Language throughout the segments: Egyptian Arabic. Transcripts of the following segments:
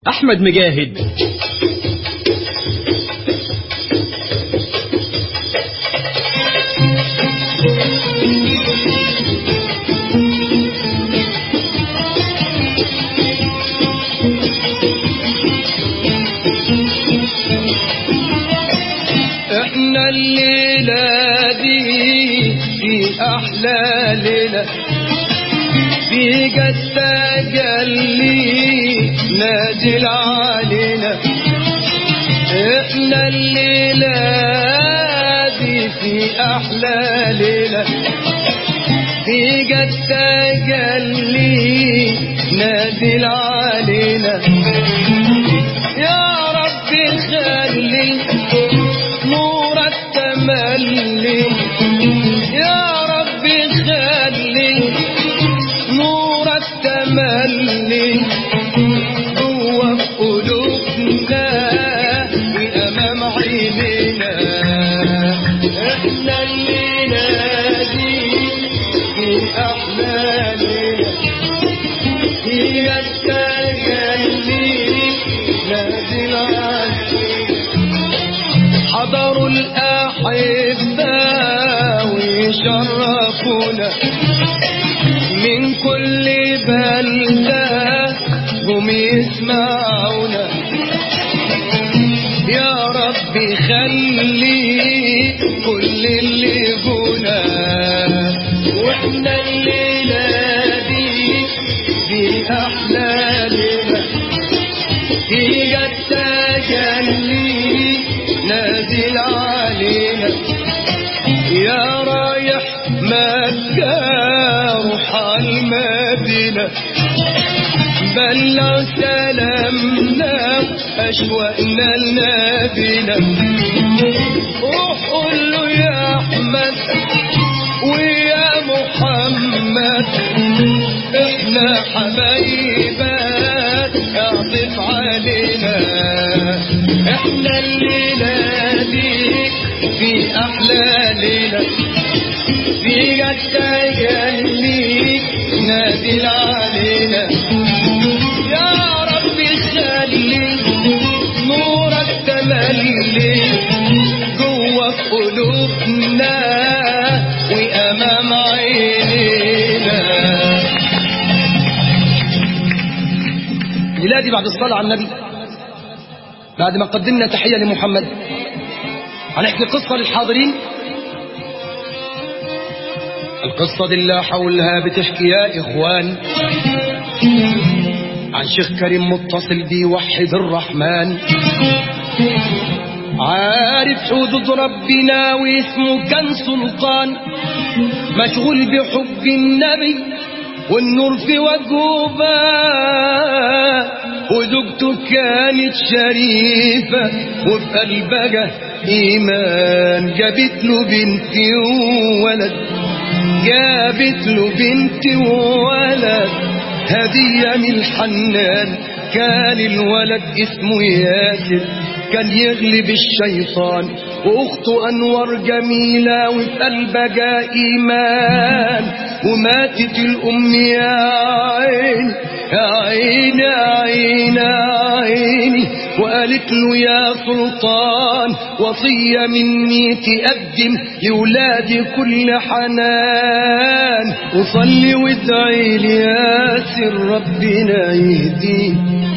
أحمد مجاهد احنا الليلة دي في احلى ليلة في قد تجلي نازل علينا احنا الليلة دي في احلى ليلة في قد تجلي نازل علينا يا رب خلي نور التملي يا رب خلي نور التملي جوا في قلوبنا وامام عينينا احنا الليله دي في احلى ليله هي التجلي نازل علينا حضروا الأحبة ويشرفونا من كل بلدة هم يسمعونا يا رب خلي كل اللي جونا واحنا الليلة دي في أحلى ليلة هي التجلي نازل علينا يا رايح مكة روح المدينة بلغ سلامنا أشواقنا لنبينا روح قول له يا أحمد ويا محمد احنا حبايبك اعطف علينا احنا الليلة دي في احلى ليلة في التجلي نازل علينا يا رب خلي نور التملي جوا في قلوبنا وامام عينينا ميلادي بعد الصلاة على النبي بعد ما قدمنا تحية لمحمد هنحكي قصة للحاضرين القصة دي اللي حولها بتحكي يا إخوان عن شيخ كريم متصل بيوحد الرحمن عارف حدود ربنا واسمه كان سلطان مشغول بحب النبي والنور في وجهه بان وزوجته كانت شريفة وفي قلبها إيمان جابت له بنت وولد جابت له بنت وولد هدية من الحنان كان الولد اسمه ياسر كان يغلب الشيطان واخته انور جميلة وفي قلبها ايمان وماتت الام يا عين يا عين يا عين يا عيني وقالت له يا سلطان وصية مني تقدم لولادي كل حنان وصلي وادعي لي ياسر ربنا يهديه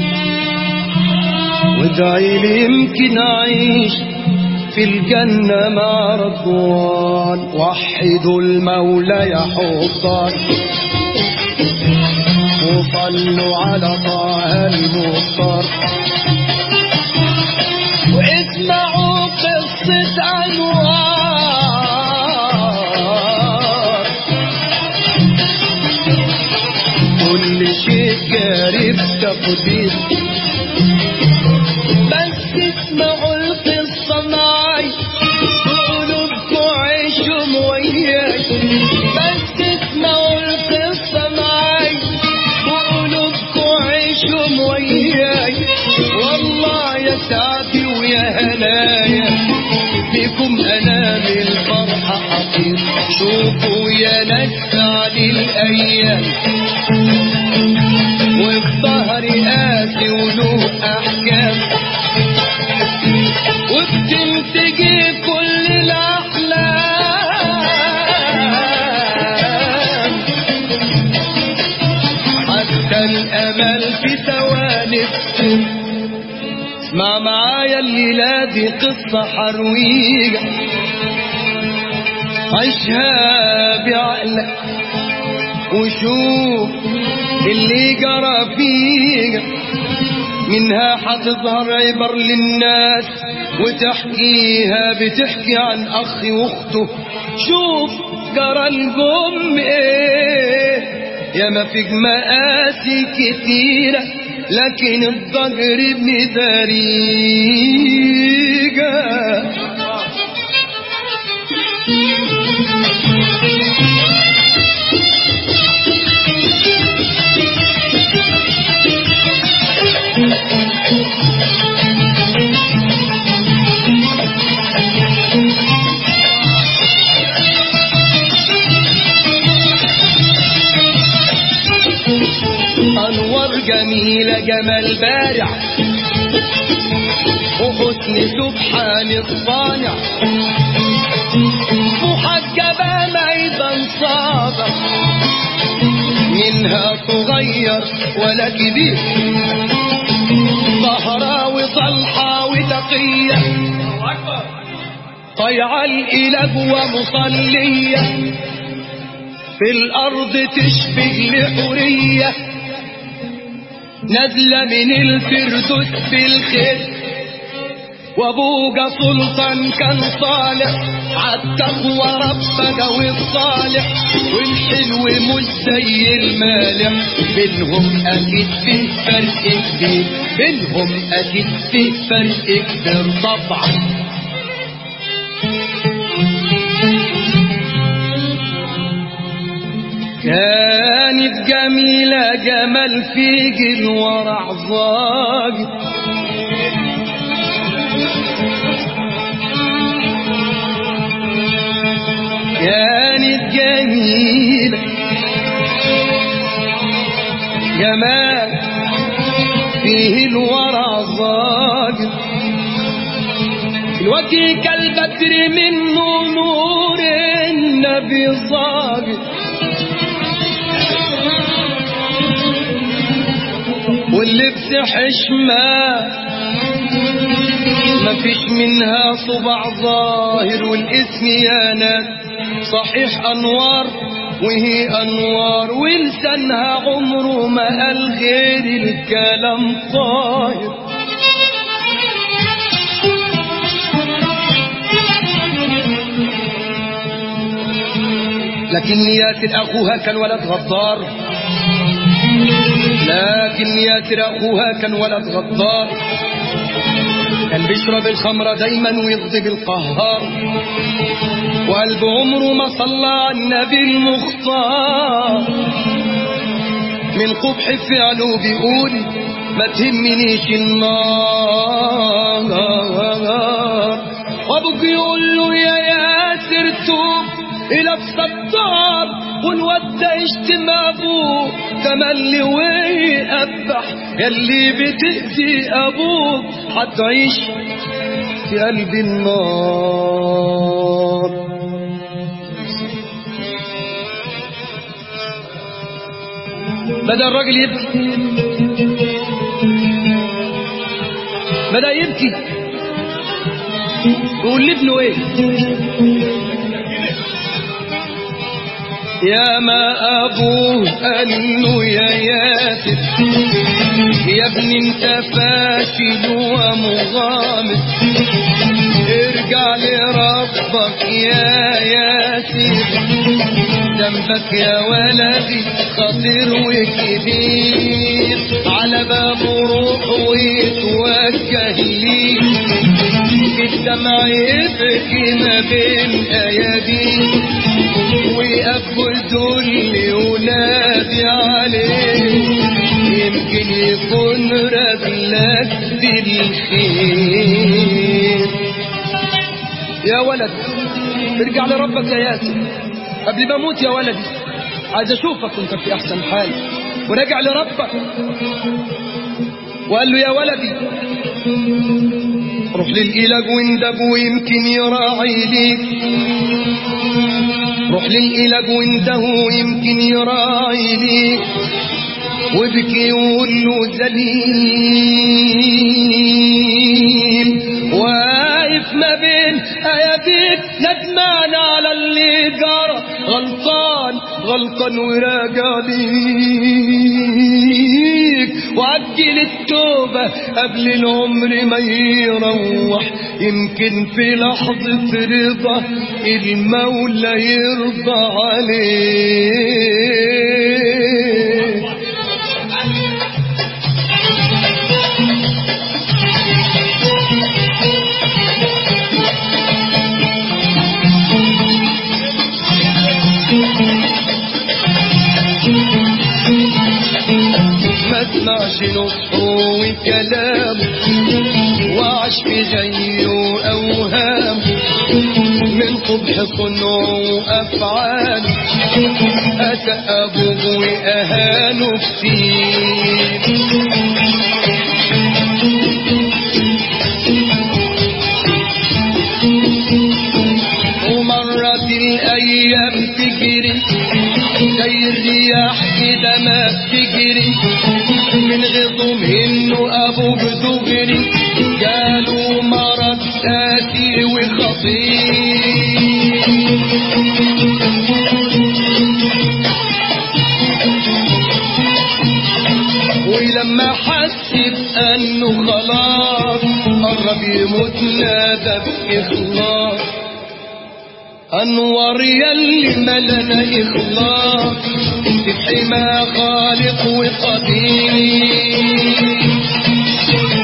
وادعي لي يمكن اعيش في الجنة مع رضوان وحدوا المولى يا حطان وصلوا على طه المختار واسمعوا قصة أنوار كل شيء قريب تقدير بس اسمعوا القصة معي قلوبكم عيشوا وياي بس اسمعوا القصة معي قلوبكم عيشوا وياي والله يا سعدي ويا هنايا بكم انا بالفرحة حقير شوفوا يا ناس علي الايام وفي ظهري قاسي ولو له أحكام وبتنتجي كل الأحلام حتى الأمل في ثواني اسمع معايا الليلة دي قصة حرويجة عيشها بعقلك وشوف اللي جرى فيك منها حتظهر عبر للناس وتحكيها بتحكي عن أخ واخته شوف جرى الجم ايه يا ما فيك مقاسي كتيرة لكن الضجر ابن ذريجة أنوار جميلة جمال بارع وحسن سبحان الصانع محجبة ميدان صابر منها صغير ولا كبير طهرة وصلحة وتقية طيعة الإله ومصلية في الأرض تشبه لحورية نازلة من الفردوس بالخير وابوجا سلطان كان صالح عالتقوى ربنا والصالح والحلو مش زي المالح بينهم اكيد في فرق كبير بينهم اكيد في فرق كبير طبعا كانت جميلة جمال في جل ورع ظاجر كانت جميلة جمال فيه الورع ظاجر الوجه كالبدر منه نور النبي ظاجر واللبس حشمة مفيش منها صبع ظاهر والاسم يا ناس صحيح أنوار وهي أنوار ولسانها عمره ما قال غير الكلام طاهر لكن ياسر أخوها كان ولد غدار لكن ياسر أخوها كان ولد غدار كان بيشرب الخمرة دايما ويغضب القهار وقلب عمره ما صلى على النبي المختار من قبح فعله بيقول ما تهمنيش النار وابوك يقول له يا ياسر توب الى الستار والواد ده يشتم ابوه تملي ويقبح ياللي بتأذي ابوك هتعيش في قلب النار بدأ الراجل يبكي بدأ يبكي يقول لابنه ايه يا ما أبوه قال له يا ياسر يا ابني انت فاشل ومغامر ارجع لربك يا ياسر ذنبك يا ولدي خطير وكبير على بابه روح ويتوجه ليك الدمع يبكي ما بين اياديه ويقبل ذل ولادي عليه يمكن يكون رجلك بالخير يا ولد ارجع لربك يا ياسر قبل ما اموت يا ولدي عايز اشوفك وانت في احسن حال وراجع لربك وقال له يا ولدي روح للإله واندب ويمكن يراعي ليك روح للإله وانده يمكن يراعي ليك وابكي وقول له ذليل واقف ما بين اياديك ندمان على اللي جرى غلطان غلطان وراجع ليك وعجل التوبة قبل العمر ما يروح يمكن في لحظة رضا المولى يرضى عليك ما اسمعش نصحه وكلام وعش في زيه اوهام من قبح صنع وافعال اتى ابوه واهانه كتير ومرت الايام تجري زي الرياح كده ما بتجري من غضم انه ابوه دغري جاله مرض قاسي وخطير ولما حس بانه خلاص قرب يموت نادى باخلاص انور يلي ملنا اخلاص في حما خالق وقدير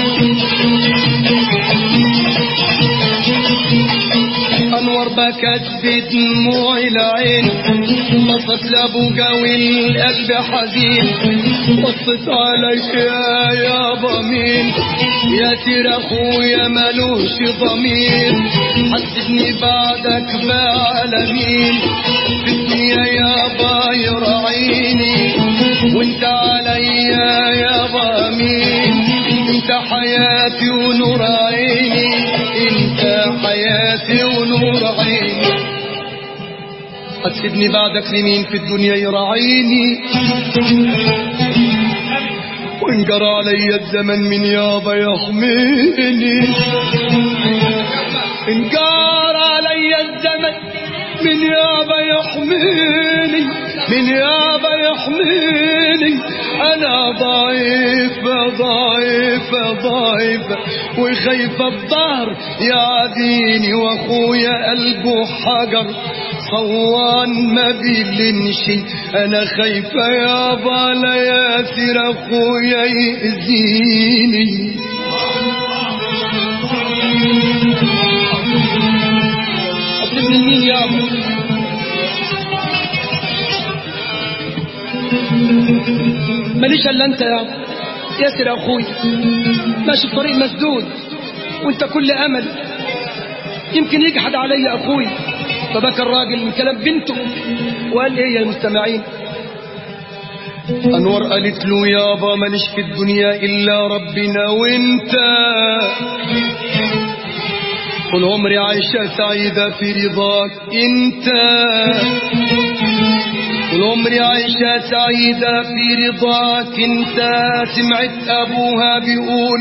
انور بكت بدموع العين بصت لابوجا والقلب حزين بصت عليك يا يابا مين يا ترى اخويا ملوش ضمير حسبني بعدك بعلى مين في الدنيا يابا يراعيني وانت عليا يابا مين انت حياتي ونور عيني انت حياتي ونور عيني هتسيبني بعدك لمين في الدنيا يراعيني وان جرى عليا الزمن من يابا يحميني ان جرى عليا الزمن من يابا يحميني من يابا يحميني انا ضعيفة ضعيفة ضعيفة وخايفة الظهر يعديني واخويا قلبه حجر صوان ما بيلنشي انا خايفة يابا لا ياسر اخويا يأذيني اطلب من مين يابا ماليش الا انت يا ياسر يا اخوي ماشي في طريق مسدود وانت كل امل يمكن يجحد علي اخوي فبكى الراجل من كلام بنته وقال ايه يا المستمعين انور قالت له يابا ماليش في الدنيا الا ربنا وانت طول عمري عايشة سعيدة في رضاك انت طول عمري عايشة سعيدة في رضاك انت سمعت ابوها بيقول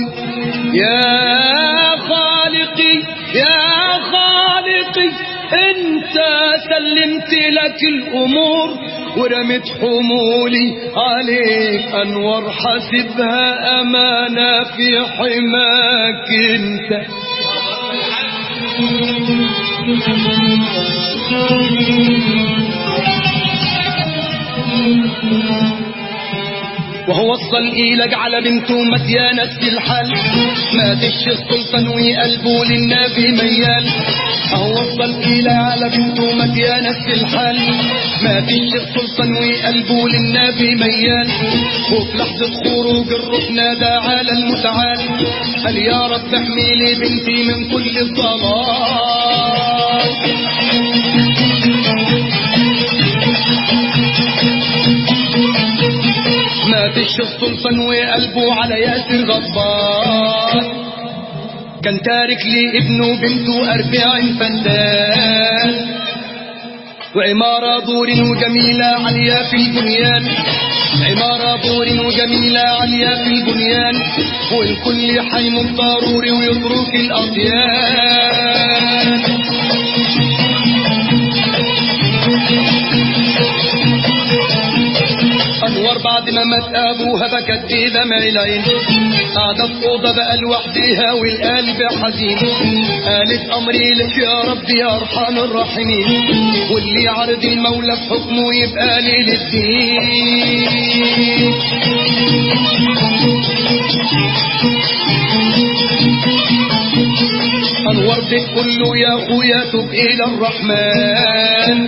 يا خالقي يا خالقي انت سلمت لك الامور ورمت حمولي عليك انور حاسبها امانة في حماك انت وهو وصل إلى على بنته مديانة الحل مات الشيخ سلطان وقلبه للنبي ميال وهو وصل إلى على بنته مديانة الحل مات الشيخ سلطان وقلبه للنبي ميال وفي لحظة خروج الروح نادى على المتعال قال يا رب احمي لي بنتي من كل الضلال مات مات الشيخ سلطان وقلبه على ياسر غضبان كان تارك لي ابنه وبنته أربعين فدان وعمارة دور وجميلة عالية في البنيان عمارة دور وجميلة عالية في البنيان والكل حيم ضروري ويترك الأطيان أنور بعد ما مات أبوها بكت بدمع العين قاعدة في أوضة بقى لوحديها والقلب حزين قالت أمري لك يا رب يا أرحم الراحمين واللي عرض المولى في حكمه يبقى لي للدين أنور بك كله يا أخويا تب إلى الرحمن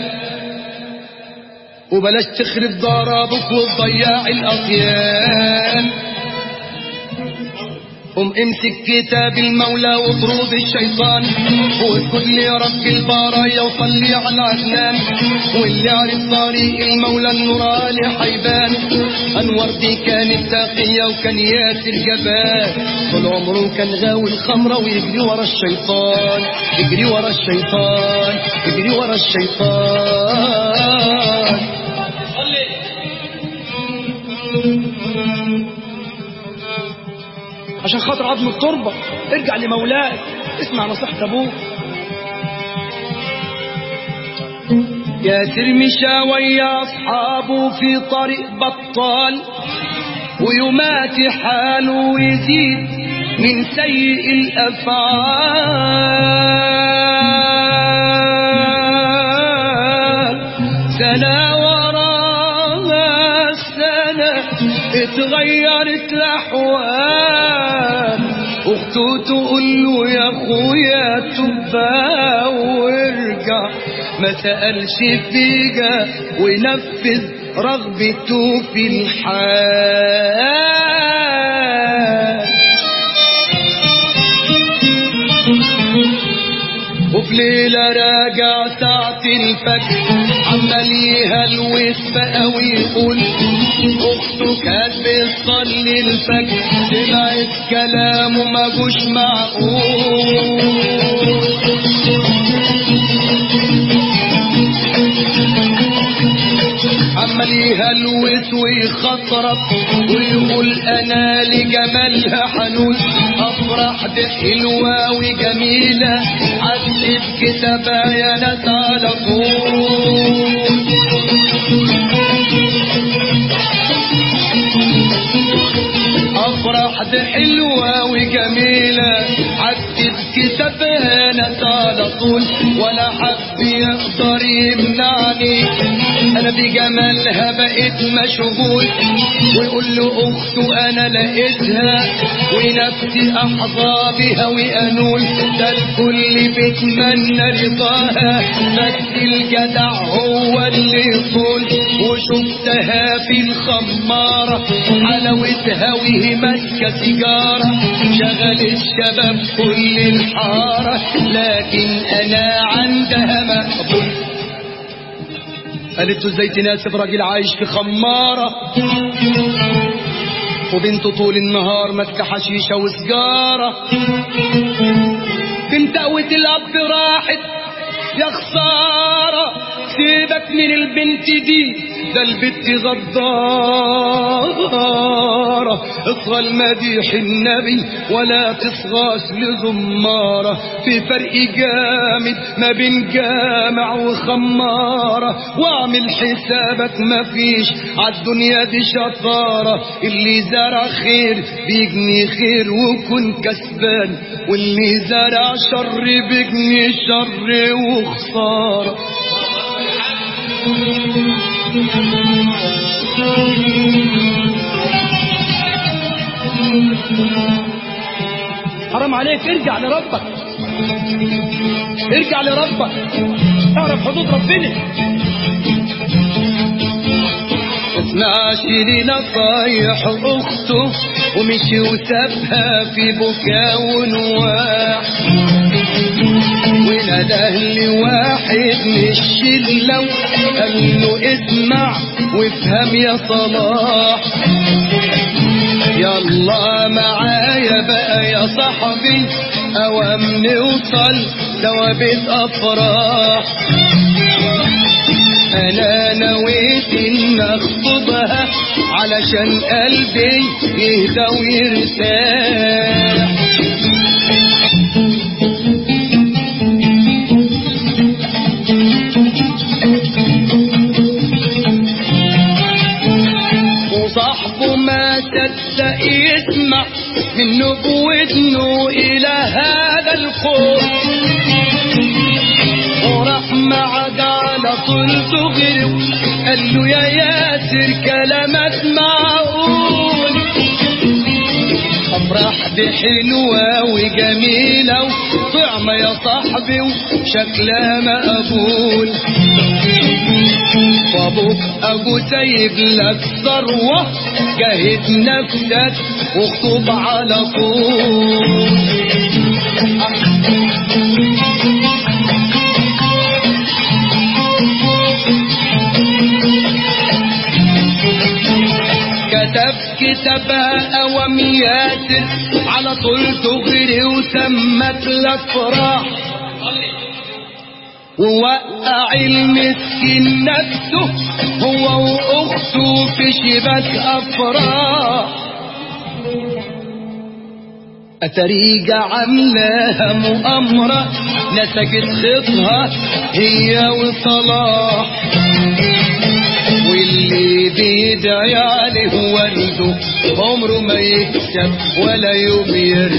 وبلاش تخرب دار ابوك وتضيع الاطيان قم امسك كتاب المولى واطرد الشيطان وكل يا رب البرايا وصلي على عدنان واللي عرف طريق المولى النور علي حيبان انور دي كانت تقية وكان ياسر جبان طول عمره كان غاوي الخمرة ويجري ورا الشيطان يجري ورا الشيطان يجري ورا الشيطان عشان خاطر عظم التربة ارجع لمولاك اسمع نصيحة ابوك ياسر مشى ويا اصحابه في طريق بطال ويمات حاله ويزيد من سيء الافعال سنه وراها سنه اتغيرت الاحوال اخته تقول له يا اخويا تبا وارجع ما سألش فيها وينفذ رغبته في الحال وفي ليلة راجع ساعة الفجر عمال يهلوس بقى ويقول أخته كانت بتصلي الفجر سمعت كلامه ما جوش معقول عمال يهلوس ويخطرب ويقول انا لجمالها حنون افرح دي حلوه وجميله عدت كتابها يا ناس على طول افرح دي حلوه وجميله عدت كتابها ناس على طول ولا حد يقدر يمنعني انا بجمالها بقيت مشغول ويقول له اخته انا لقيتها ونفسي احظى بها وانول ده الكل بيتمنى رضاها بس الجدع هو اللي يطول وشفتها في الخمارة حلاوتها وهي ماسكة سيجارة شغل الشباب كل الحارة لكن انا عندها مقبول قالت له ازاي تناسب راجل عايش في خمارة وبنته طول النهار ماسكة حشيشة وسجارة بنت قوة الأب راحت يا خسارة سيبك من البنت دي ده البت غدارة اصغى المديح النبي ولا تصغاش لزمارة في فرق جامد ما بين جامع وخمارة واعمل حسابك مفيش عالدنيا دي شطارة اللي زرع خير بيجني خير وكن كسبان واللي زرع شر بيجني شر وخسارة حرام عليك ارجع لربك ارجع لربك اعرف حدود ربنا اسمع شيري نصايح اخته ومشي وسابها في بكاء ونواح نده لواحد من الشلة قال له اسمع وافهم يا صلاح يلا معايا بقى يا صاحبي اوام نوصل ثوابت افراح انا نويت ان اخطبها علشان قلبي يهدى ويرتاح وصاحبه ما صدق يسمع منه بودنه الى هذا الخوف وراح معد على طول غيره قال له يا ياسر كلامك معقول افراح دي حلوة وجميلة وطعمة يا صاحبي وشكلها مقبول وابوك ابو سايب لك ثروة جاهد نفسك واخطب على طول كتب كتابها اوام ياسر على طول تغري وتمت الافراح ووقع المسكين نفسه هو واخته في شباك افراح اتريجة عاملاها مؤامرة نسجت خطها هي وصلاح واللي بيدعي عليه والده عمره ما يكسب ولا يوم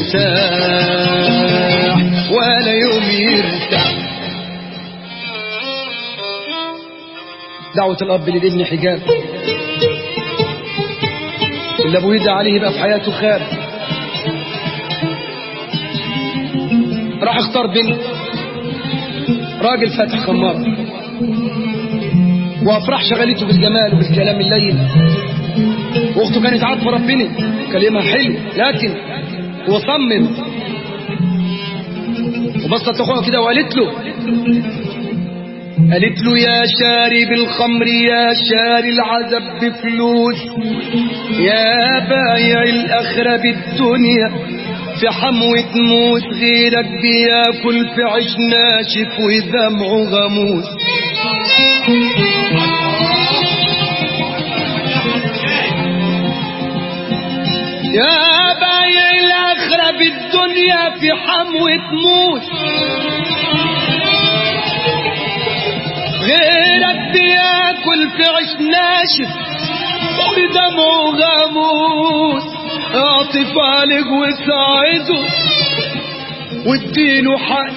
يرتاح ولا يوم يرتاح دعوة الأب للابن حجاب اللي أبوه يدعى عليه يبقى في حياته خير راح اختار بنت راجل فاتح خمار وافراح شغلته بالجمال وبالكلام اللين واخته كانت عارفه ربنا كلمها حلو لكن هو صمم وبصت اخوها كده وقالت له قالت له يا شارب الخمر يا شاري العذب بفلوس يا بايع الآخرة بالدنيا في حموة موت غيرك بياكل في عيش ناشف ودمعه غموس يا بايع الآخرة بالدنيا في حموة موت غيرك بياكل في عيش ناشف ودمعه غموس اعطف عليك وساعده واديله حق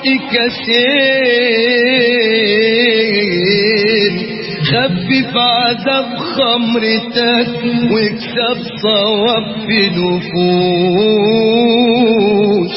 كثير خفف عذاب خمرتك واكسب صواب في نفوس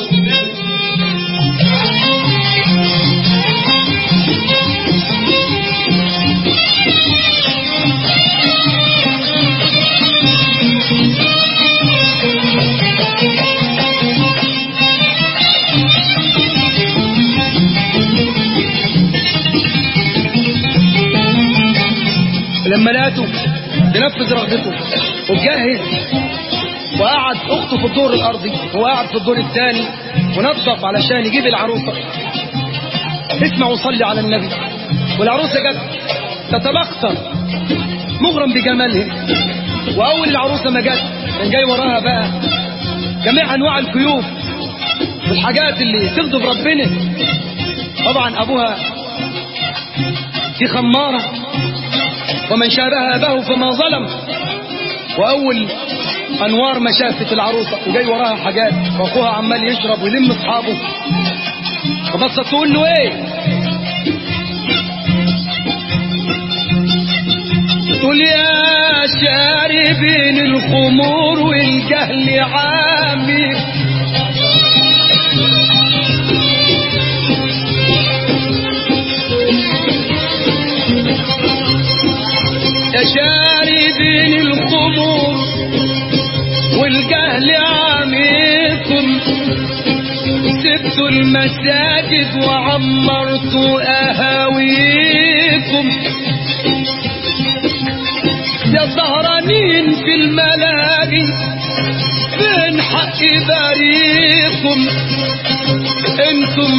لما لقيته بنفذ رغبته وجهز وقعد اخته في الدور الارضي وقعد في الدور الثاني ونظف علشان يجيب العروسه اسمع وصلي على النبي والعروسه جت تتبختر مغرم بجمالها واول العروسه ما جت كان جاي وراها بقى جميع انواع الكيوف والحاجات اللي تغضب ربنا طبعا ابوها في خماره ومن شابه أباه فما ظلم وأول أنوار ما شافت العروسة وجاي وراها حاجات وأخوها عمال يشرب ويلم أصحابه فبصت تقول له إيه تقول يا شاربين الخمور والجهل عامي يا شاربين الخمور والجهل عاميكم سبتوا المساجد وعمرتوا أهاويكم يا سهرانين في الملاهي فين حق باريكم انتم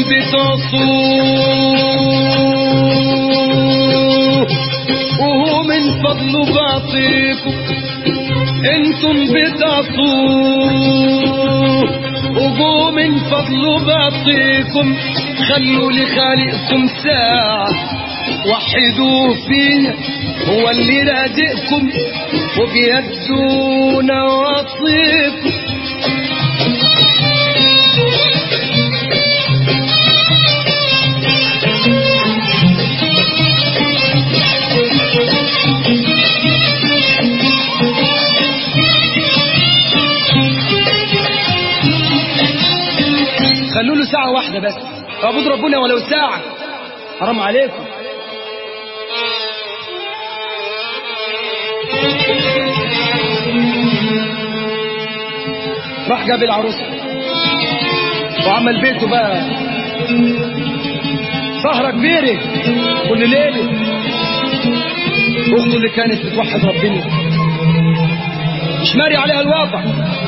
بتصوه وهو من فضل باطيكم انتم بتصوه وهو من فضل باطيكم خلوا لخالقكم ساعة وحدوه فيها هو اللي رازقكم وبيده نواصيكم خلوا له ساعة واحدة بس اعبد ربنا ولو ساعة حرام عليكم راح جاب العروسة وعمل بيته بقى سهرة كبيرة كل ليلة أخته اللي كانت بتوحد ربنا مش ماري عليها الواقع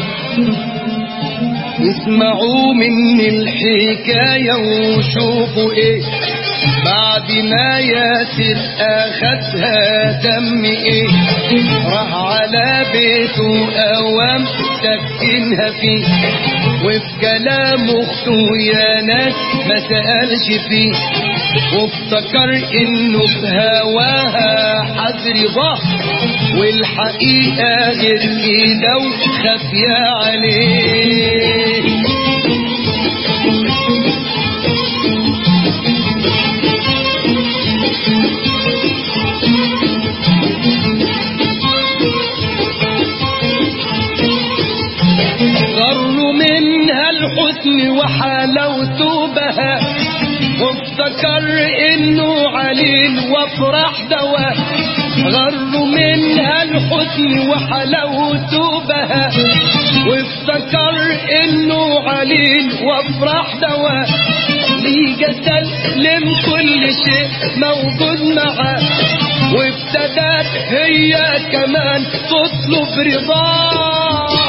اسمعوا مني الحكاية وشوفوا ايه بعد ما ياسر اخدها دم ايه راح على بيته اوام سكنها فيه وفي كلام اخته يا ناس ما سألش فيه وافتكر انه في هواها حذر ضه والحقيقة غير كده وخافية عليه غروا منها الحسن وحلاوته بها وافتكر انه عليل وافرح دواء غروا منها الحسن وحلاوته بها وافتكر انه عليل وافرح دواء ليه سلم كل شيء موجود معاه وابتدت هي كمان تطلب رضاه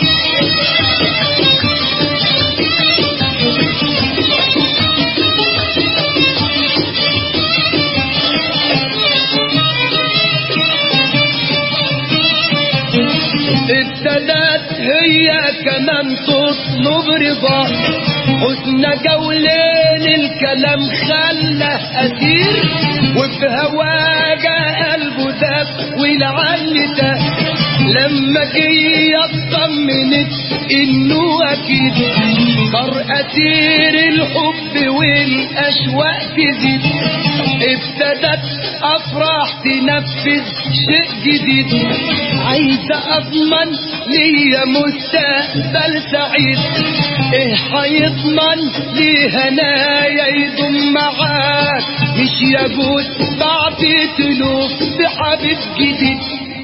ابتدت هي كمان تطلب رضا حسن جولين الكلام خلى أسير وفي هواجة قلبه داب ولعل ده لما جه اطمنت انه اكيد صار اسير الحب والاشواق تزيد ابتدت افراح تنفذ شيء جديد عايزه اضمن ليا مستقبل سعيد ايه هيضمن لي هنايا يضم معاك مش يجوز بعد تلوف بحبيب جديد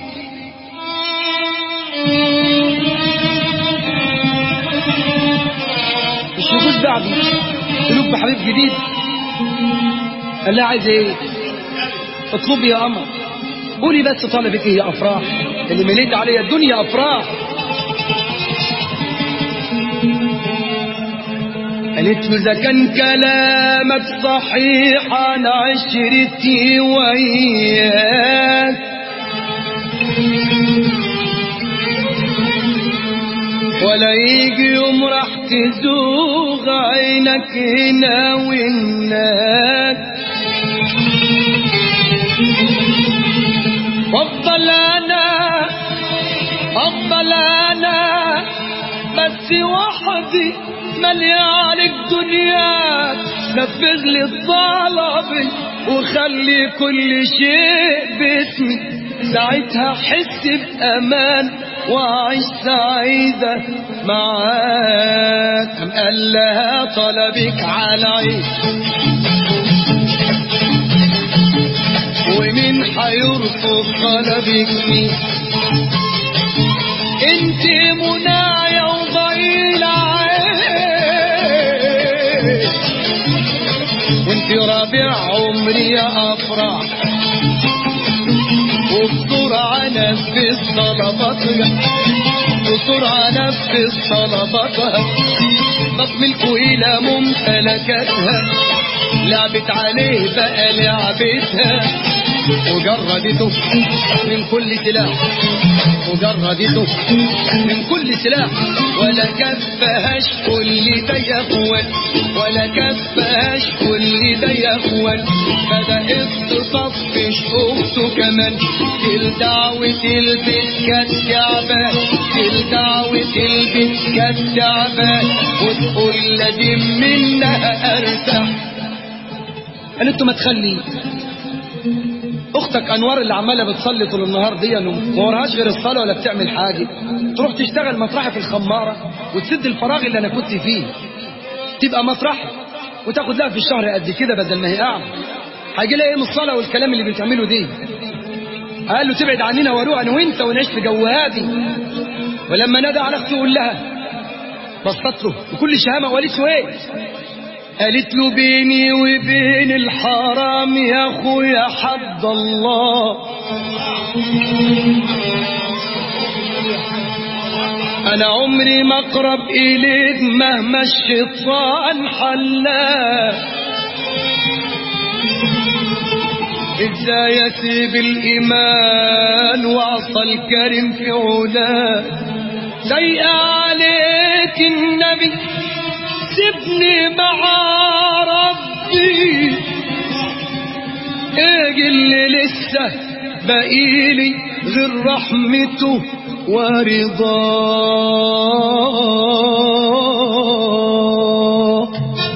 مش يجوز بعدي قلوب بحبيب جديد قال لها عايز ايه اطلبي يا قمر قولي بس طلبك ايه يا افراح اللي مليت عليا الدنيا افراح قالت له اذا كان كلامك صحيح انا عشرتي وياك ولا يجي يوم راح تزوغ عينك هنا وهناك وافضل انا افضل انا بس وحدي مليان الدنيا نفذ لي طلبي وخلي كل شيء باسمي ساعتها احس بامان واعيش سعيدة معاك أم قال لها طلبك على عيش ومين هيرفض طلبك مين انت منايا وضيل عين ربيع عمري افرح وبسرعة نفذ طلباتها بسرعة نفذ طلباتها بطملكوا إلى ممتلكاتها لعبت عليه بقى لعبتها وجردته من كل سلاح وجردته من كل سلاح ولا كفهاش كل ده يخون ولا كفهاش كل ده يخون بدأت تصفش أخته كمان تلدعوة البيت كانت تعبان تلدعوة البيت كانت تعبان وتقول لازم منها أرتاح قالت له ما تخلي اختك انوار اللي عماله بتصلي طول النهار دي ما وراهاش غير الصلاه ولا بتعمل حاجه تروح تشتغل مطرحي في الخماره وتسد الفراغ اللي انا كنت فيه تبقى مطرحي وتاخد لها في الشهر قد كده بدل ما هي قاعده هيجي لها ايه من الصلاه والكلام اللي بتعمله دي قال له تبعد عننا واروح انا وانت ونعيش في جو هادي ولما نادى على اخته يقول لها بصت له بكل شهامه وقالت له ايه قالت له بيني وبين الحرام يا اخويا حد الله انا عمري ما اقرب اليك مهما الشيطان حلاه ازاي اسيب الايمان واعصى الكريم في علاه ضيق عليك النبي سيبني مع ربي ايه اللي لسه بقيلي غير رحمته ورضاه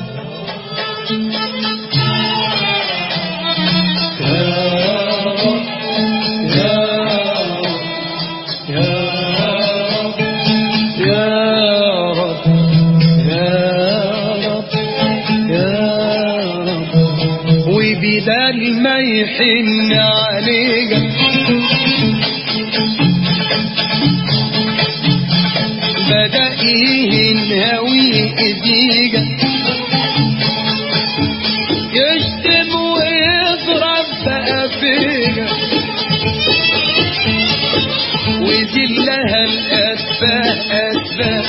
وبدال ما يحن عليك بدأ ينهوي ايديك يشتم ويضرب بقى فيك ويذلها الأسفاء أسفاء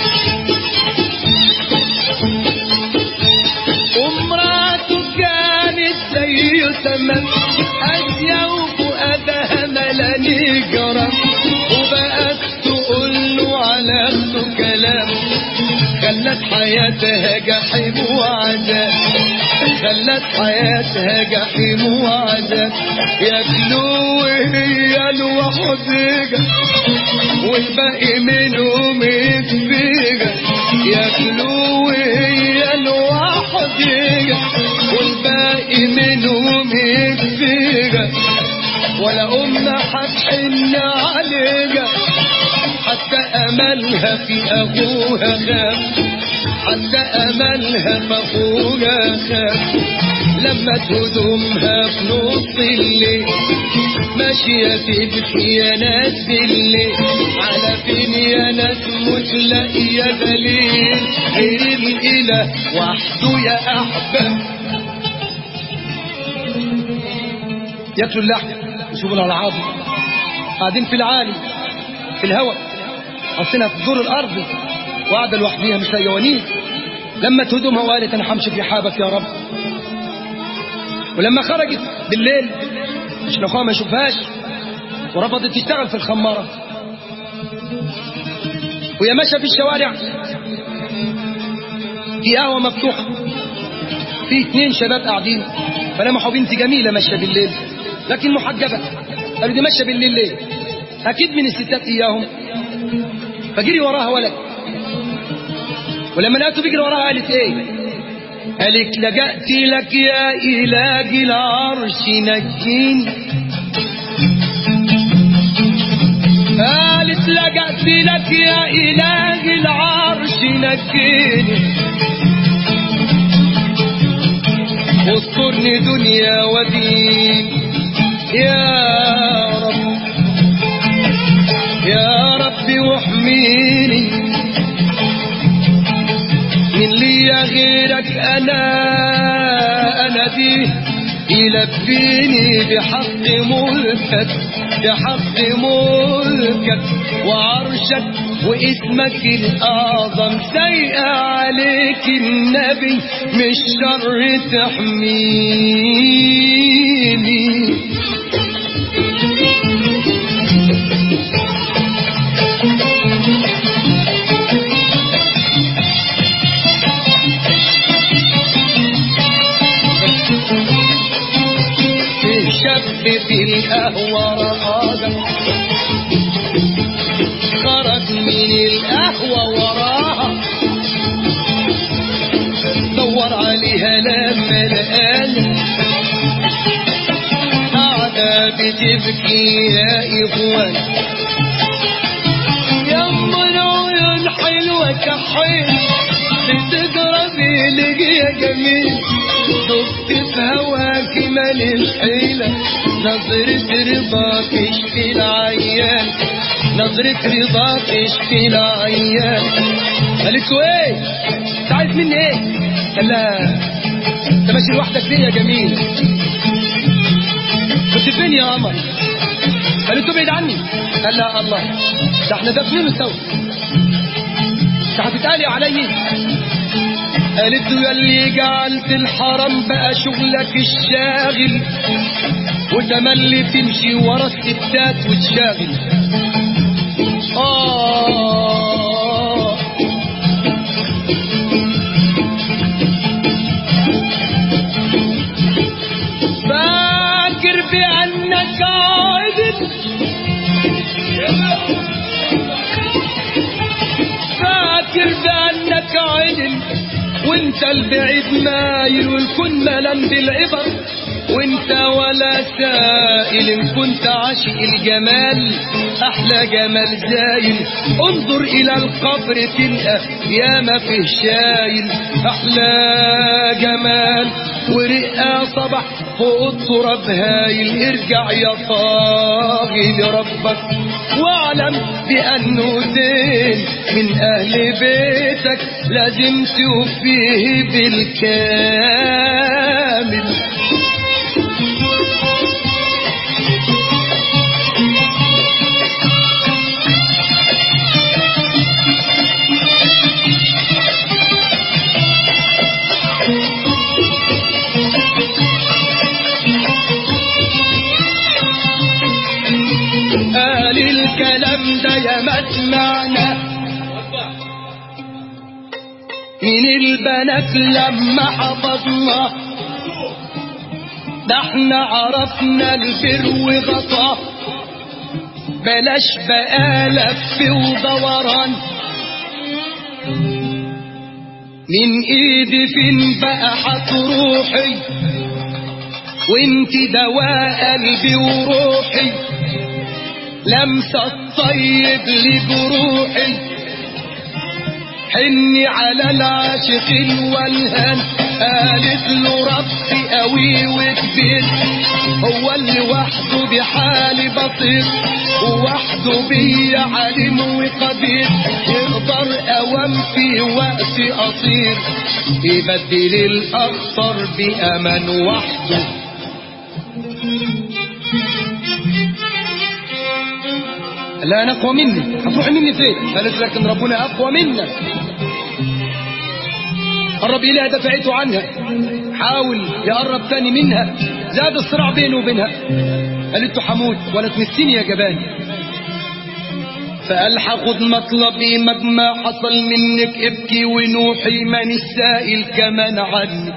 ومراته كانت زي تمام أزيا وفؤادها ملاني جرم وبقت تقول له على أخته كلام خلت حياتها جحيم وعذاب خلت حياتها جحيم وعذاب ياكلوا وهي لوحدها والباقي منهم يكفيها ياكلوا وهي لوحدها والباقي منهم يكفيها ولا أمنا هتحن عليها حتى أملها في أبوها خاف حتى أملها في أخوها خاف لما تهدمها في نص الليل ماشية تبكي يا ناس بالليل على فين يا ناس مش لاقية دليل غير الإله وحده يا أحباب ياكلوا اللحم يشوفوا الألعاب قاعدين في العالي في الهواء حاطينها في الدور الأرضي وقاعدة لوحديها مش لاقية ونيس لما تهدمها وقالت أنا همشي في حابك يا رب ولما خرجت بالليل عشان اخوها ما يشوفهاش ورفضت تشتغل في الخمارة وهي ماشية في الشوارع في قهوة مفتوحة في اتنين شباب قاعدين فلمحوا بنت جميلة ماشية بالليل لكن محجبة قالوا دي ماشية بالليل ليه أكيد من الستات إياهم فجري وراها ولد ولما لقيته بيجري وراها قالت ايه قالت لجأت لك يا إله العرش نجيني قالت لجأت لك يا إله العرش نجيني واذكرني دنيا ودين يا رب يا رب واحميني من لي غيرك انا انا يلبيني بحق ملكك بحق ملكك وعرشك واسمك الأعظم سيء عليك النبي مش شر تحميني في شاب في القهوة رقاده خرج من القهوة وراها دور عليها لما لقاها قاعدة بتبكي يا إخوان يما العيون حلوة كحيل بتجرى بيلك يا جميل دفت في هواك ماليش حيلة نظرة رضاك اشفي العيان نظرة رضاك اشفي العيان قالت له ايه؟ انت عايز مني ايه؟ قال لها انت ماشي لوحدك ليه يا جميل؟ كنت فين يا قمر؟ قالت له ابعد عني قال لها الله ده احنا دافنينه سوا انت هتتقالي عليا قالت له ياللي جعلت الحرام بقى شغلك الشاغل وتملي تمشي ورا الستات وتشاغل آه فاكر بأنك عادل فاكر بأنك عدل وانت البعيد مايل والكون ملان بالعبر وانت ولا سائل ان كنت عاشق الجمال احلى جمال زايل انظر الى القبر تلقى يا ما فيه شايل احلى جمال ورقة صبح فوق التراب هايل ارجع يا طاغي لربك واعلم بانه دين من اهل بيتك لازم توفيه بالكامل قال الكلام ده يا مسمعنا من البنات لما حفظنا ده احنا عرفنا البر وغطاه بلاش بقى لف ودوران من ايدي فين بقى هتروحي وانت دواء قلبي وروحي لمسة الطيب لجروحي حني على العاشق الولهان قالت له ربي قوي وكبير هو اللي وحده بحالي بطير ووحده بي عليم وقدير يقدر اوام في وقت قصير يبدل الاخطر بامان وحده لا انا اقوى مني هتروح مني فين قالت لكن ربنا اقوى منك قرب اليها دفعته عنها حاول يقرب تاني منها زاد الصراع بينه وبينها قالت له حمود ولا تمسيني يا جبان فقال هاخد مطلبي مهما حصل منك ابكي ونوحي من السائل كمان عني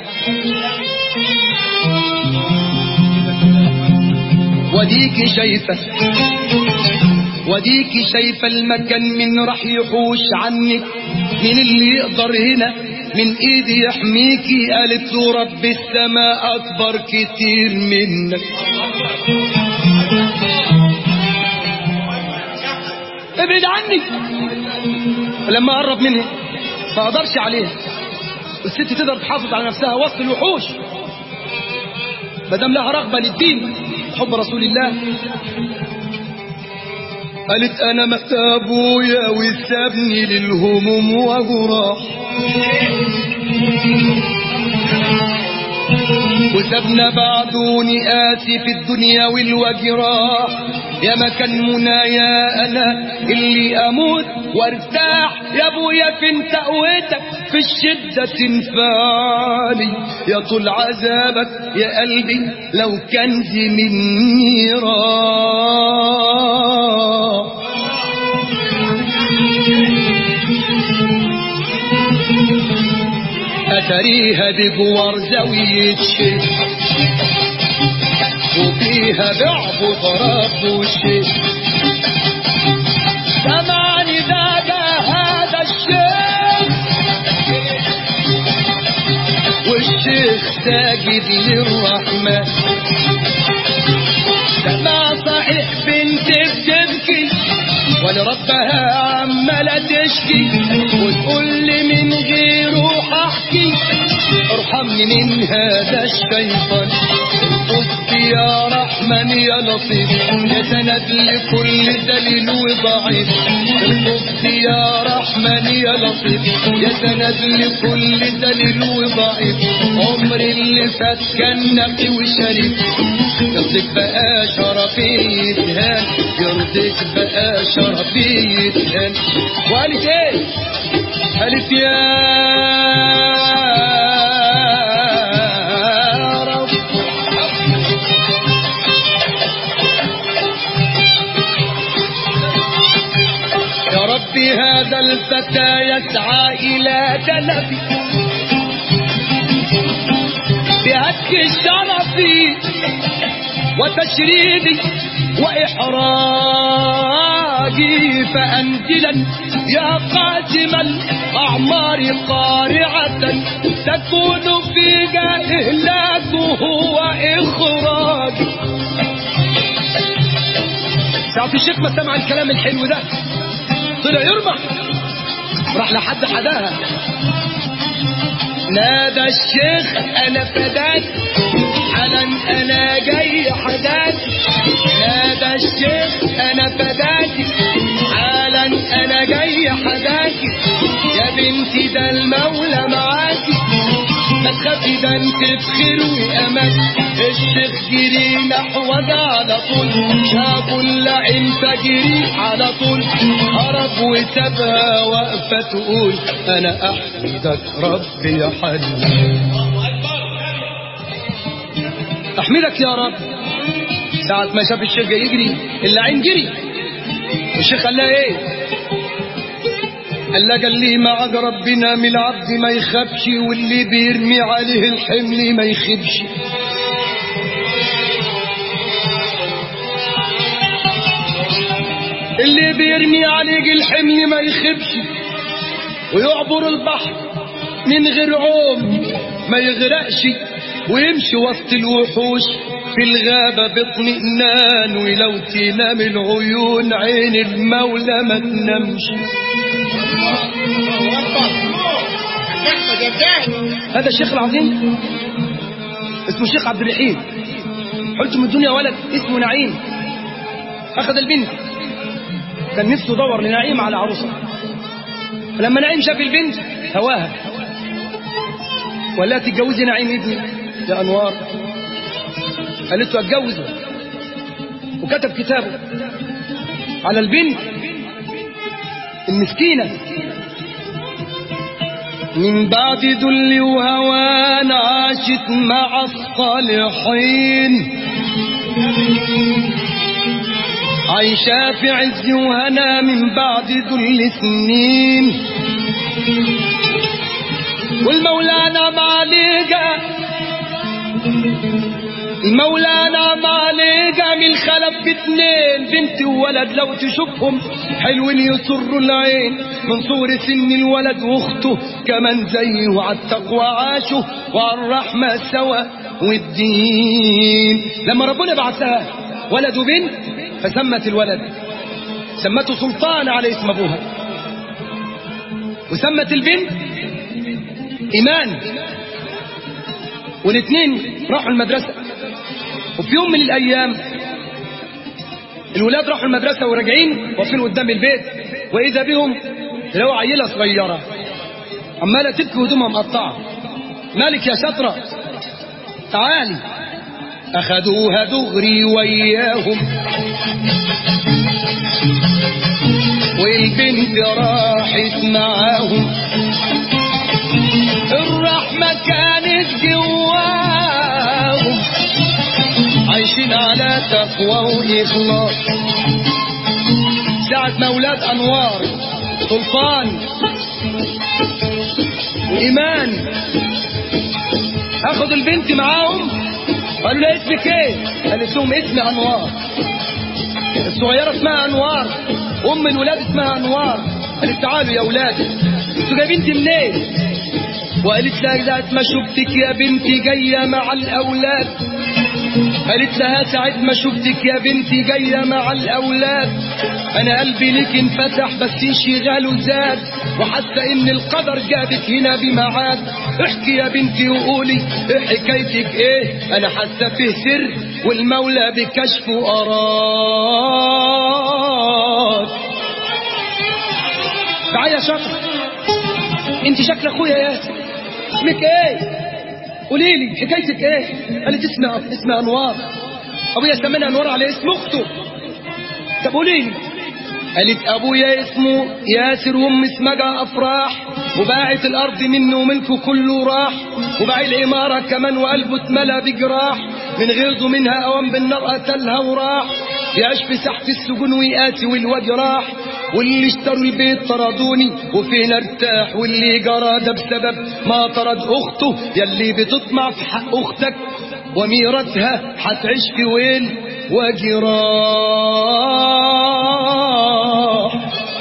وديك شايفه وديكي شايفة المكان من راح يحوش عنك من اللي يقدر هنا من ايدي يحميكي قالت له رب السماء اكبر كتير منك ابعد عني لما قرب منها ما اقدرش عليها الست تقدر تحافظ على نفسها وسط الوحوش ما دام لها رغبه للدين حب رسول الله قالت انا مات ابويا وسابني للهموم وجراح وسبنا بعدوني آسي في الدنيا والوجراح يا مكان منايا أنا اللي أموت وارتاح يا ابويا فين تقويتك في الشدة تنفعني يا طول عذابك يا قلبي لو كنزي مني راح أتريها بجوار زاوية شيخ وفيها بعب وضرب وشيخ سمعني ده ده هذا الشيخ والشيخ ساجد للرحمن سمع صحيح بنت بتبكي ولربها عمالة تشكي وتقول لي من غيره احكي ارحمني من هذا الشيطان قلت يا رحمن يا لطيف يا سند لكل دليل وضعيف قلت يا رحمن يا لطيف يا سند لكل دليل وضعيف عمري اللي فات كان نقي وشريف يرضيك بقى شرفي يتهان يرضيك بقى شرفي يتهان وقالت ايه قالت يا رب يا ربي هذا الفتى يسعى إلى جنبي بهتك شرفي وتشريدي وإحراجي فأنزلا يا قاسم الأعمار قارعة تكون فيك إهلاكه وإخراجي ساعة الشيخ ما سمع الكلام الحلو ده طلع يرمح راح لحد حداها نادى الشيخ انا فداك حالا انا جاي حداك نادى الشيخ انا فداك حالا انا جاي حداك يا بنتي ده المولى معاكي ما تخافي ده انت بخير وامان الشيخ جري نحوك على طول شافوا اللعين فجري على طول هرب وسابها واقفه تقول انا احمدك ربي يا حنان احمدك يا رب ساعة ما شاف الشيخ جاي يجري اللعين جري الشيخ قال لها ايه قال لها قال لي معاك ربنا من العبد ما يخافش واللي بيرمي عليه الحمل ما يخبش اللي بيرمي عليك الحمل ما يخبش ويعبر البحر من غير عوم ما يغرقش ويمشي وسط الوحوش في الغابة باطمئنان ولو تنام العيون عين المولى ما تنامش هذا الشيخ العظيم اسمه الشيخ عبد الرحيم حلت من الدنيا ولد اسمه نعيم أخذ البنت كان نفسه يدور لنعيم على عروسة فلما نعيم شاف البنت هواها وقال لها تتجوزي نعيم ابني يا أنوار قالت له اتجوزه وكتب كتابه على البنت المسكينة من بعد ذل وهوان عاشت مع الصالحين عايشة في عز وهنا من بعد ذل سنين والمولانا معلقة المولانا معلقة من خلف باتنين بنت وولد لو تشوفهم حلوين يسروا العين من صور سن الولد واخته كمان زيه على التقوى عاشوا وعلى الرحمة سوا والدين لما ربنا بعثها ولد وبنت فسمت الولد سمته سلطان على اسم ابوها وسمت البنت ايمان والاثنين راحوا المدرسة وفي يوم من الايام الولاد راحوا المدرسة وراجعين واقفين قدام البيت واذا بهم لو عيلة صغيرة عمالة تبكي هدومها مقطعة مالك يا شطرة تعالي أخذوها دغري وياهم والبنت راحت معاهم الرحمة كانت جواهم عايشين على تقوى وإخلاص ساعة ما أولاد أنوار سلطان وإيمان أخذوا البنت معاهم قالوا لها اسمك ايه؟ قالت لهم اسمي أنوار الصغيرة اسمها أنوار أم الولاد اسمها أنوار قالت تعالوا يا أولاد انتوا جايبين دي منين؟ وقالت لها ذات ما شفتك يا بنتي جاية مع الأولاد قالت لها ساعة ما شفتك يا بنتي جاية مع الأولاد أنا قلبي لك انفتح بس انشغاله زاد وحتى إن القدر جابك هنا بمعاد احكي يا بنتي وقولي إيه حكايتك إيه أنا حاسة فيه سر والمولى بكشفه أراد تعالى يا شطر انت شكل اخويا يا ياسر اسمك ايه قولي لي حكايتك ايه قالت اسمها اسمها انوار ابويا سمانها انوار على اسم اخته طب قولي لي قالت ابويا اسمه ياسر وام اسمها افراح وباعت الارض منه وملكه كله راح وباع العماره كمان وقلبه اتملى بجراح من غيظه منها اوام بالنار قتلها وراح يعيش في ساحة السجون ويقاتي والواد راح واللي اشتروا البيت طردوني وفين ارتاح واللي جرى ده بسبب ما طرد اخته يلي بتطمع في حق اختك وميرتها هتعيش في ويل وجراح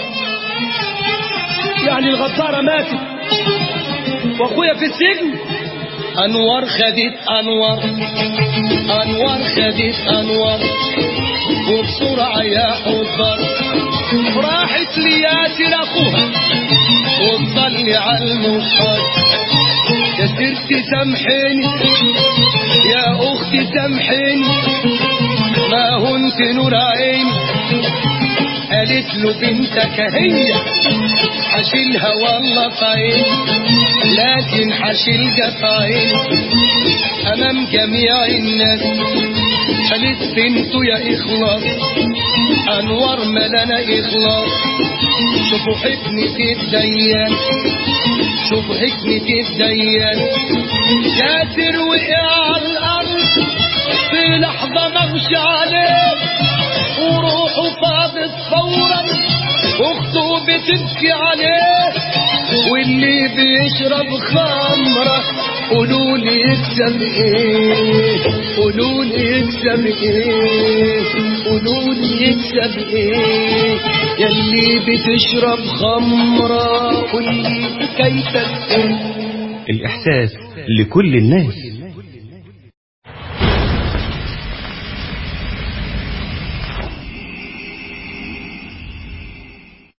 يعني الغدارة ماتت واخويا في السجن أنوار خدت أنوار أنوار خدت أنوار وبسرعة يا حضر راحت لياسر أخوها وتصلي على المصحف يا ستي سامحيني يا أختي سامحيني ما هنت نور عيني قالت له بنتك هي حشيلها والله في عيني لكن حشيلها في عيني أمام جميع الناس قالت بنته يا إخلاص أنوار ملنا إخلاص شوفوا حكمة الديان شوفوا حكمة الديان ياسر وقع على الأرض في لحظة مغشى عليه وروحه فاضت فورا اخته بتبكي عليه واللي بيشرب خمرة قولوا لي يكسب ايه قولوا لي يكسب ايه قولوا لي يكسب ايه يلي بتشرب خمرة قولي حكايتك ايه الإحساس لكل الناس